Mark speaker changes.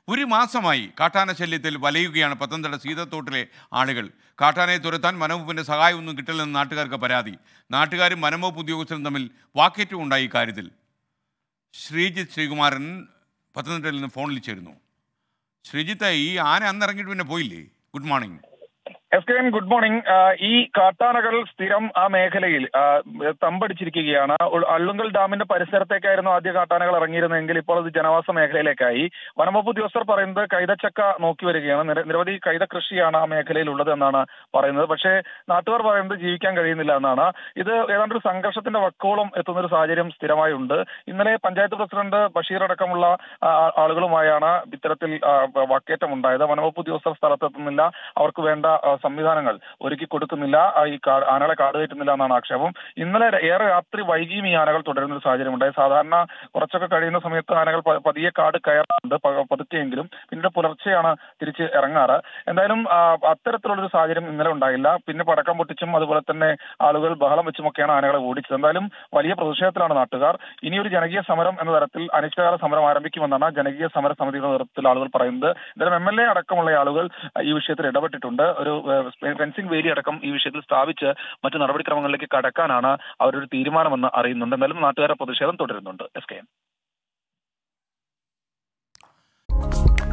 Speaker 1: ഒരു മാസമായി കാട്ടാന ശല്യത്തിൽ വലയുകയാണ് പത്തനംതിട്ട സീതത്തോട്ടിലെ ആളുകൾ കാട്ടാനയെ തുരത്താൻ വനംവകുപ്പിൻ്റെ സഹായമൊന്നും കിട്ടില്ലെന്ന് നാട്ടുകാർക്ക് പരാതി നാട്ടുകാരും വനംവകുപ്പ് ഉദ്യോഗസ്ഥരും തമ്മിൽ വാക്കേറ്റവും ഉണ്ടായി ഇക്കാര്യത്തിൽ ശ്രീജിത്ത് ശ്രീകുമാരൻ പത്തനംതിട്ടയിൽ നിന്ന് ഫോണിൽ ചേരുന്നു ശ്രീജിത്ത് ഈ ആന അന്ന് ഇറങ്ങിയിട്ട് പിന്നെ പോയില്ലേ good morning
Speaker 2: S K N good morning ആ, ഈ കാട്ടാനകൾ സ്ഥിരം ആ മേഖലയിൽ ആ, തമ്പടിച്ചിരിക്കുകയാണ് ഉൾ- അള്ളുങ്കൽ ഡാമിന്റെ പരിസരത്തേക്കായിരുന്നു ആദ്യ കാട്ടാനകൾ ഇറങ്ങിയിരുന്നെങ്കിൽ ഇപ്പോൾ അത് ജനവാസ മേഖലയിലേക്കായി വനംവകുപ്പ് ഉദ്യോഗസ്ഥർ പറയുന്നത് കൈതച്ചക്ക നോക്കി വരികയാണ് നിര- നിരവധി കൈത കൃഷിയാണ് ആ മേഖലയിൽ ഉള്ളത് എന്നാണ് പറയുന്നത് പക്ഷേ നാട്ടുകാർ പറയുന്നത് ജീവിക്കാൻ കഴിയുന്നില്ല എന്നാണ് ഇത് ഏതാണ്ട് ഒരു സംഘർഷത്തിന്റെ വക്കോളം എത്തുന്ന ഒരു സാഹചര്യം സ്ഥിരമായി ഉണ്ട് ഇന്നലെ പഞ്ചായത്ത് പ്രസിഡന്റ് ബഷീർ അടക്കമുള്ള ആ, ആളുകളുമായാണ് ഇത്തരത്തിൽ ആ, വാക്കേറ്റം ഉണ്ടായത് വനംവകുപ്പ് ഉദ്യോഗസ്ഥർ സ്ഥലത്തെത്തുന്നില്ല അവർക്ക് വേണ്ട ആ, സംവിധാനങ്ങൾ ഒരുക്കി കൊടുക്കുന്നില്ല ആ, ഈ കാ- ആനകളെ കാട് കയറ്റുന്നില്ല എന്നാണ് ആക്ഷേപം ഇന്നലെ ഏറെ രാത്രി വൈകിയും ഈ ആനകൾ തുടരുന്ന ഒരു സാഹചര്യം ഉണ്ടായി സാധാരണ കുറച്ചൊക്കെ കഴിയുന്ന സമയത്ത് ആനകൾ പ- പതിയെ കാട് കയറാറുണ്ട് പ- പതുക്കെയെങ്കിലും പിന്നീട് പുലർച്ചെയാണ് തിരിച്ച് ഇറങ്ങാറ് എന്തായാലും ആ, അത്തരത്തിലുള്ളൊരു സാഹചര്യം ഇന്നലെ ഉണ്ടായില്ല പിന്നെ പടക്കം പൊട്ടിച്ചും അതുപോലെ തന്നെ ആളുകൾ ബഹളം വെച്ചുമൊക്കെയാണ് ആനകളെ ഓടിച്ചത് എന്തായാലും വലിയ പ്രതിഷേധത്തിലാണ് നാട്ടുകാർ ഇനി ഒരു ജനകീയ സമരം എന്ന തരത്തിൽ അനിശ്ചിതകാല സമരം ആരംഭിക്കുമെന്നാണ് ജനകീയ സമര സമിതിയുടെ നേതൃത്വത്തിൽ ആളുകൾ പറയുന്നത് എന്തായാലും എം എൽ എ അടക്കമുള്ള ആളുകൾ ഈ വിഷയത്തിൽ ഇടപെട്ടിട്ടുണ്ട് ഒരു ഏഹ്, ഫെൻസിംഗ് വേലി അടക്കം ഈ വിഷയത്തിൽ സ്ഥാപിച്ച് മറ്റു നടപടിക്രമങ്ങളിലേക്ക് കടക്കാനാണ് അവരൊരു തീരുമാനമെന്ന് അറിയുന്നുണ്ട് എന്തായാലും നാട്ടുകാരുടെ പ്രതിഷേധം തുടരുന്നുണ്ട് എസ് കെ